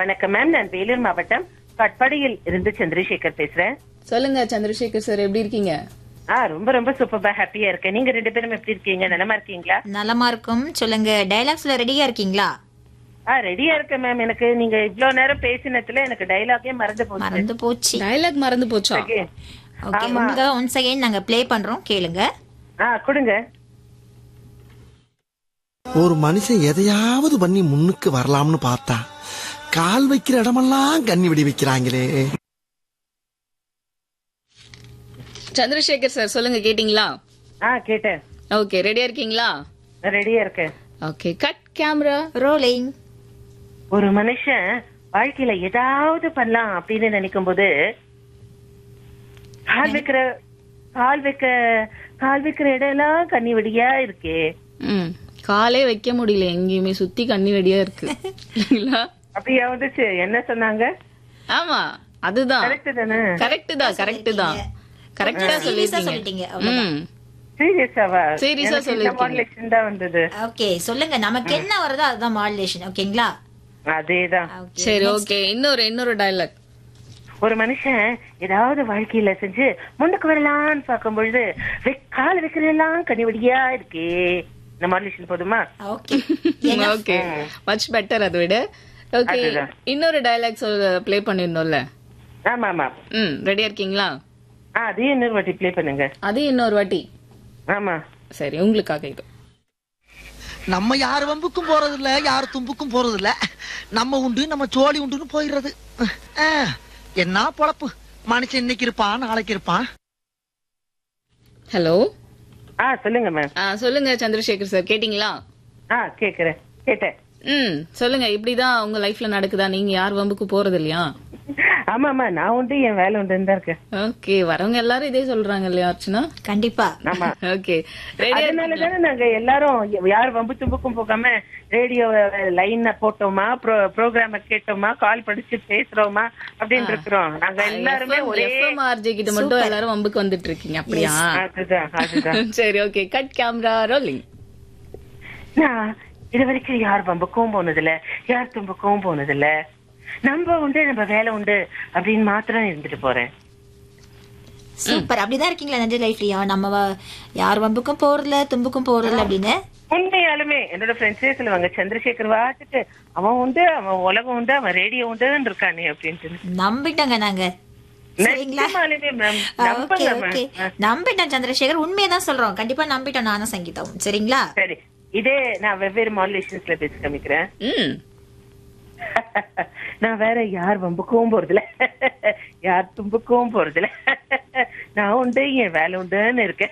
வணக்கம் மேம் நான் வேலூர் மாவட்டம் கட்பாடியில் இருந்து சந்திரசேகர் பேசுறேன் சொல்லுங்க சந்திரசேகர் சார் எப்படி இருக்கீங்க ஆ ரொம்ப ரொம்ப சூப்பரா ஹாப்பியா இருக்கேன் நீங்க ரெண்டு பேரும் எப்படி இருக்கீங்க நலமா இருக்கீங்களா நலமா இருக்கும் சொல்லுங்க டைலாக்ஸ்ல ரெடியா இருக்கீங்களா ஆ ரெடியா இருக்கேன் மேம் எனக்கு நீங்க இவ்வளவு நேரம் பேசினதுல எனக்கு டைலாகே மறந்து போச்சு மறந்து போச்சு டயலாக் மறந்து போச்சா Okay. ஓகே உங்களுக்காக ஒன்ஸ் அகைன் நாங்க ப்ளே பண்றோம் கேளுங்க ஆ கொடுங்க ஒரு மனுஷன் எதையாவது பண்ணி முன்னுக்கு வரலாம்னு பார்த்தா கால் வைக்கிற இடமெல்லாம் கண்ணி வெடி வைக்கிறாங்களே சந்திரசேகர் சார் சொல்லுங்க கேட்டிங்களா ஆ கேட்டேன் ஓகே ரெடியா இருக்கீங்களா ரெடியா இருக்கேன் ஓகே கட் கேமரா ரோலிங் ஒரு மனுஷன் வாழ்க்கையில ஏதாவது பண்ணலாம் அப்படின்னு நினைக்கும் போது கால் வைக்கிற கால் வைக்க கால் வைக்கிற இடம் எல்லாம் கண்ணி வெடியா இருக்கே ம் காலே வைக்க முடியல எங்கேயுமே சுத்தி கண்ணி வெடியா இருக்கு இல்லைங்களா அப்படியா வந்துச்சு என்ன சொன்னாங்க ஆமா அதுதான் கரெக்ட் தானே கரெக்ட் தான் கரெக்ட் தான் கரெக்டா சீரியஸா சொல்லிருக்கீங்க சொல்லிட்டீங்க ம் சீரியஸாவா Serious ஆ சொல்லிருக்கீங்க. தான் வந்தது ஓகே சொல்லுங்க நமக்கு என்ன வருதோ அதுதான் மாடுலேஷன் ஓகேங்களா அதேதான் Okay. சரி ஓகே இன்னொரு இன்னொரு டயலாக் ஒரு மனுஷன் ஏதாவது வாழ்க்கையில செஞ்சு முன்னுக்கு வரலாம்னு பார்க்கும் பொழுது வெ- கால் வைக்கிறதெல்லாம் கனிவடியா இருக்கே இந்த மாடுலேஷன் போதுமா ஓகே ஓகே மச் பெட்டர் அதை விட ஓகே அதுதான். இன்னொரு டயலாக் சொல்ல ப்ளே பண்ணிருந்தோம்ல ஆமா ஆமா ம் ரெடியா இருக்கீங்களா ஆ அதையும் இன்னொரு வாட்டி ப்ளே பண்ணுங்க அது இன்னொரு வாட்டி ஆமா சரி உங்களுக்காக இது நம்ம யார் வம்புக்கும் போறது இல்ல யார் தும்புக்கும் போறது இல்ல நம்ம உண்டு நம்ம சோழி உண்டுன்னு போயிடுறது அஹ், என்ன பொழப்பு மனுஷன் இன்னைக்கு இருப்பான் நாளைக்கு இருப்பான் ஹலோ ஆ சொல்லுங்க மேம் ஆ சொல்லுங்க சந்திரசேகர் சார் கேட்டிங்களா ஆ கேக்குறேன் கேட்டேன் ம் சொல்லுங்க இப்படிதான் உங்க லைஃப்ல நடக்குதா நீங்க யார் வம்புக்கு போறது இல்லையா ஆமா ஆமா நான் உண்டு என் வேலை உண்டுன்னு தான் இருக்கேன் ஓகே வரவங்க எல்லாரும் இதே சொல்றாங்க இல்லையா அர்ச்சனா கண்டிப்பா ஆமா ஓகே ரெடியா அதனால தானே நாங்க எல்லாரும் யார் வம்பு தும்புக்கும் போகாம ரேடியோ லைன் போட்டோமா ப்ரோக்ராம கேட்டோமா கால் படிச்சு பேசுறோமா அப்படின்னு இருக்கிறோம் நாங்க எல்லாருமே ஒரே எஃப்எம் ஆர்ஜே கிட்ட மட்டும் எல்லாரும் வம்புக்கு வந்துட்டு இருக்கீங்க அப்படியா அதுதான் அதுதான் சரி ஓகே கட் கேமரா ரோலிங் நான் இது வரைக்கும் யார் வம்புக்கும் போனதில்ல யார் தும்புக்கும் போனதில்ல நம்ம உண்டு நம்ம வேலை உண்டு அப்படின்னு மாத்திரம் இருந்துட்டு போறேன் சூப்பர் அப்படிதான் இருக்கீங்களா நன்றி லைஃப்லயா நம்ம வ- யார் வம்புக்கும் போறதில்ல தும்புக்கும் போறதில்ல அப்படின்னு உண்மையாலுமே என்னோட ஃப்ரெண்ட்ஸே சொல்லுவாங்க சந்திரசேகர் வாட்டுக்கு அவன் உண்டு அவன் உலகம் உண்டு அவன் ரேடியோ உண்டுன்னு இருக்கானே அப்படின்ட்டு நம்பிட்டோங்க நாங்க சரிங்களா நிஜமாலுமே மேம் ஓகே நம்புங்க ஓகே மேம் நம்பிட்டோம் சந்திரசேகர் உண்மையை தான் சொல்றோம் கண்டிப்பா நம்பிட்டோம் நானும் சங்கீதாவும் சரிங்களா சரி இதே நான் வெவ்வேறு மாடுலேஷன்ஸ்ல பேசி காமிக்கிறேன் ம் நான் வேற யார் வம்புக்கும் போறதில்ல யார் தும்புக்கும் போறதில்ல நான் உண்டு என் வேலை உண்டுன்னு இருக்கேன்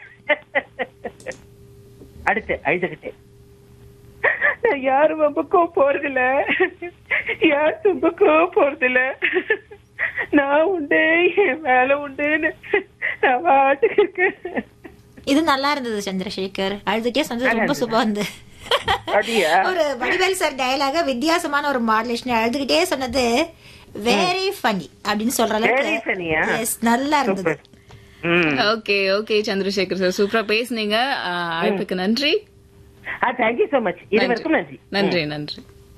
அடுத்து அழுதுகிட்டே நான் யார் வம்புக்கும் போறதில்ல யார் தும்புக்கும் போறதில்ல நான் உண்டு என் வேலை உண்டுன்னு நான் பாட்டுக்கு இருக்கேன் இது நல்லா இருந்தது சந்திரசேகர் அழுதுட்டே சொன்னது ரொம்ப சூப்பரா இருந்து அப்படியா? ஒரு வடிவேல் சார் டயலாக வித்தியாசமான ஒரு மாடுலேஷன் அழுதுகிட்டே சொன்னது வெரி ஃபனி அப்படின்னு சொல்ற Very அளவுக்கு funny ஆ? Yes, நல்லா இருந்தது ம் ஓகே ஓகே சந்திரசேகர் சார் சூப்பரா பேசுனீங்க ஆ, அழைப்புக்கு நன்றி ஆ தேங்க்யூ சோ மச் இருவருக்கும் நன்றி நன்றி நன்றி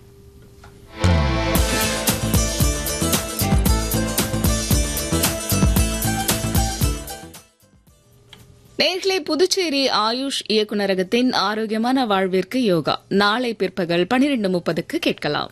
நேர்களே புதுச்சேரி ஆயுஷ் இயக்குனரகத்தின் ஆரோக்கியமான வாழ்விற்கு யோகா நாளை பிற்பகல் பனிரெண்டு முப்பதுக்கு கேட்கலாம்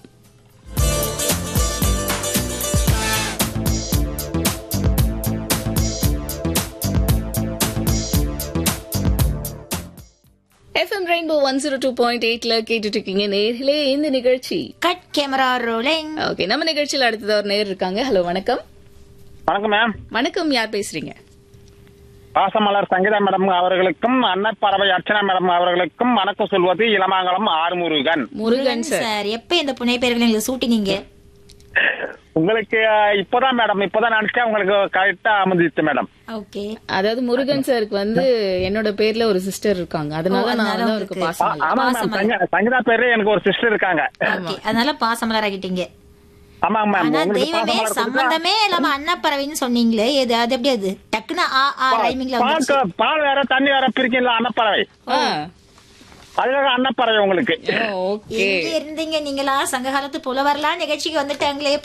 FM Rainbow one zero two point எயிட்ல கேட்டுட்டு இருக்கீங்க நேர்களே இந்த நிகழ்ச்சி கட் கேமரா ரோலிங் ஓகே நம்ம நிகழ்ச்சியில் அடுத்தது ஒரு நேர் இருக்காங்க ஹலோ வணக்கம் வணக்கம் மேம் வணக்கம் யார் பேசுறீங்க பாசமலர் சங்கீதா மேடம் அவர்களுக்கும் அன்னப்பறவை அர்ச்சனா மேடம் அவர்களுக்கும் வணக்கம் சொல்வது இளமாங்கலம் ஆறுமுருகன் முருகன் சார் சார் எப்ப இந்த புனை பெயர்களை நீங்க சூட்டினீங்க உங்களுக்கு அஹ், இப்போதான் மேடம் இப்போதான் நினைச்சேன் உங்களுக்கு கரெக்டா அமைஞ்சிச்சு மேடம் ஓகே அதாவது முருகன் சாருக்கு வந்து என்னோட பேர்ல ஒரு சிஸ்டர் இருக்காங்க அதனால ஓ, நான் அதனால வந்து அவருக்கு உங்களுக்கு. பாசம் ஆமா மேம் சங்க- சங்கீதா பேரு எனக்கு ஒரு சிஸ்டர் இருக்காங்க ஓகே அதனால பாசமலர் ஆகிட்டீங்க ஆமாங்க மேம் ஆனா உங்களுக்கு தெய்வமே பாசமலர் கொடுத்தா- சம்பந்தமே இல்லாம அன்னப்பறவைன்னு சொன்னீங்களே இது அது எப்படி அது டக்குன்னு ஆ ஆ ரைமிங்ல வந்துச்சு பால் பால் வேற தண்ணி வேற பிரிக்கல அன்னப்பறவை அதுக்காக அன்னப்பறவை உங்களுக்கு ஓகே எங்க இருந்தீங்க நீங்களா சங்க காலத்து புலவர்லாம் நிகழ்ச்சிக்கு வந்துட்டாங்களே